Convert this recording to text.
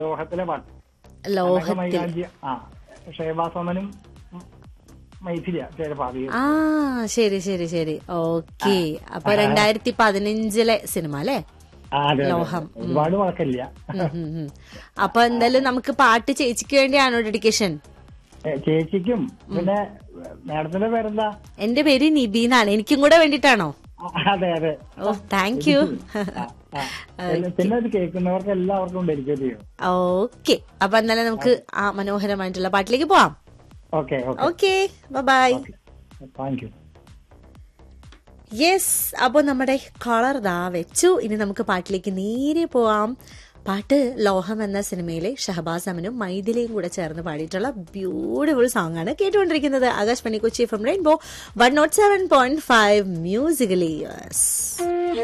ലോഹത്തിലെ പാട്ട് ലോഹത്തിൽ മൈലാഞ്ചി ആ ഷേബാസോമനും മൈഥിലിയ ചേരെ പാടി ആ ശരി ശരി ശരി ഓക്കെ അപ്പൊ രണ്ടായിരത്തി പതിനഞ്ചിലെ സിനിമ അല്ലേ ആ, അതെ, അതെ. ലോഹം. ഒരുപാട് വഴക്കില്ല ഉം, ഉം, ഉം. അപ്പൊ എന്തായാലും നമുക്ക് പാട്ട് ചേച്ചിക്ക് വേണ്ടിയാണോ ഡെഡിക്കേഷൻ ഏ, ചേച്ചിക്കും പിന്നെ മാഡത്തിന്റെ പേരെന്താ എന്റെ പേര് നിബി എന്നാണ് എനിക്കും കൂടെ വേണ്ടിട്ടാണോ ആ, അതെ അതെ ഓ താങ്ക് യു ആ, ആ. പിന്നെ ഇത് കേൾക്കുന്നവർക്ക് എല്ലാവർക്കും ഡെലിക്കേറ്റ് ചെയ്യും ഓക്കെ അപ്പൊ എന്നാലും നമുക്ക് ആ മനോഹരമായിട്ടുള്ള പാട്ടിലേക്ക് പോവാം okay okay okay bye thank you yes അപ്പോൾ നമ്മുടെ കളർ ദാ വെച്ചു ഇനി നമുക്ക് പാട്ടിലേക്ക് നേരെ പോവാം പാട്ട് ലോഹം എന്ന സിനിമയിലെ ഷഹബാസ് അമനും മൈഥിലയും കൂടെ ചേർന്ന് പാടിയിട്ടുള്ള ബ്യൂട്ടിഫുൾ സോങ് ആണ് കേട്ടുകൊണ്ടിരിക്കുന്നത് Akashvani Kochi from rainbow one nought seven point five musically yours